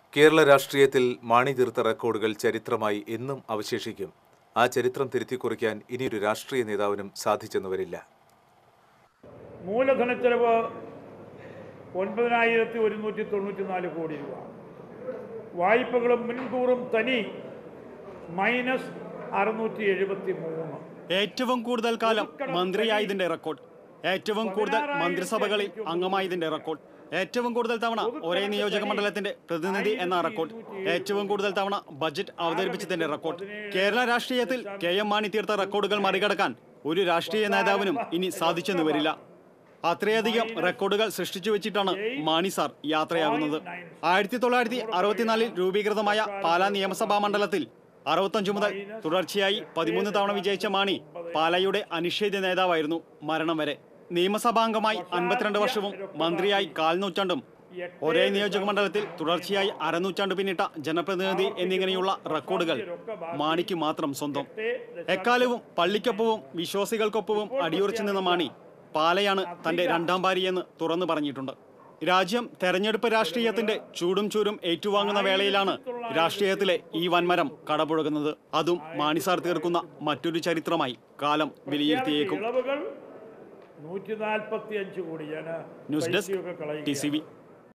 കേരള രാഷ്ട്രീയത്തിൽ മാണി തീർത്ത റെക്കോർഡുകൾ ചരിത്രമായി എന്നും അവശേഷിക്കും ആ ചരിത്രം തിരുത്തിക്കുറിക്കാൻ ഇനിയൊരു രാഷ്ട്രീയ നേതാവിനും സാധിച്ചെന്ന് വരില്ല മൂലധന ചെലവ് ഒൻപതിനായിരത്തി ഒരുന്നൂറ്റി തൊണ്ണൂറ്റി നാല് കോടി രൂപ വായ്പകളും മുൻകൂറും തനി മൈനസ് അറുന്നൂറ്റി എഴുപത്തി മൂന്ന് ഏറ്റവും കൂടുതൽ കാലം മന്ത്രിയായതിന്റെ റെക്കോർഡ് ഏറ്റവും കൂടുതൽ മന്ത്രിസഭകളിൽ അംഗമായതിന്റെ റെക്കോർഡ് ഏറ്റവും കൂടുതൽ തവണ ഒരേ നിയോജക മണ്ഡലത്തിന്റെ പ്രതിനിധി എന്ന റെക്കോർഡ് ഏറ്റവും കൂടുതൽ തവണ ബജറ്റ് അവതരിപ്പിച്ചതിന്റെ റെക്കോർഡ് കേരള രാഷ്ട്രീയത്തിൽ കെ എം മാണി തീർത്ത റെക്കോർഡുകൾ മറികടക്കാൻ ഒരു രാഷ്ട്രീയ നേതാവിനും ഇനി സാധിച്ചെന്ന് വരില്ല അത്രയധികം റെക്കോർഡുകൾ സൃഷ്ടിച്ചു വെച്ചിട്ടാണ് മാണി സാർ യാത്രയാകുന്നത് ആയിരത്തി തൊള്ളായിരത്തി അറുപത്തിനാലിൽ രൂപീകൃതമായ പാലാ നിയമസഭാ മണ്ഡലത്തിൽ അറുപത്തഞ്ചു മുതൽ തുടർച്ചയായി പതിമൂന്ന് തവണ വിജയിച്ച മാണി പാലയുടെ അനിഷേധ്യ നേതാവായിരുന്നു മരണം വരെ നിയമസഭാംഗമായി അൻപത്തിരണ്ട് വർഷവും മന്ത്രിയായി കാൽനൂറ്റാണ്ടും ഒരേ നിയോജക മണ്ഡലത്തിൽ തുടർച്ചയായി അരനൂറ്റാണ്ട് പിന്നിട്ട ജനപ്രതിനിധി എന്നിങ്ങനെയുള്ള റെക്കോർഡുകൾ മാണിക്ക് മാത്രം സ്വന്തം എക്കാലവും പള്ളിക്കൊപ്പവും വിശ്വാസികൾക്കൊപ്പവും അടിയുറച്ചു നിന്ന മാണി പാലയാണ് തന്റെ രണ്ടാം ഭാര്യയെന്ന് തുറന്നു പറഞ്ഞിട്ടുണ്ട് രാജ്യം തെരഞ്ഞെടുപ്പ് രാഷ്ട്രീയത്തിന്റെ ചൂടും ചൂരും ഏറ്റുവാങ്ങുന്ന വേളയിലാണ് രാഷ്ട്രീയത്തിലെ ഈ വൻമരം കടപുഴകുന്നത് അതും മാണിസാർ തീർക്കുന്ന മറ്റൊരു ചരിത്രമായി കാലം വിലയിരുത്തിയേക്കും ഇളവുകൾ നൂറ്റി നാൽപ്പത്തി അഞ്ച് കോടി ഞാൻ ന്യൂസ് ഡെസ്ക് പൈസയൊക്കെ ടി കളയുകയാണ്. C V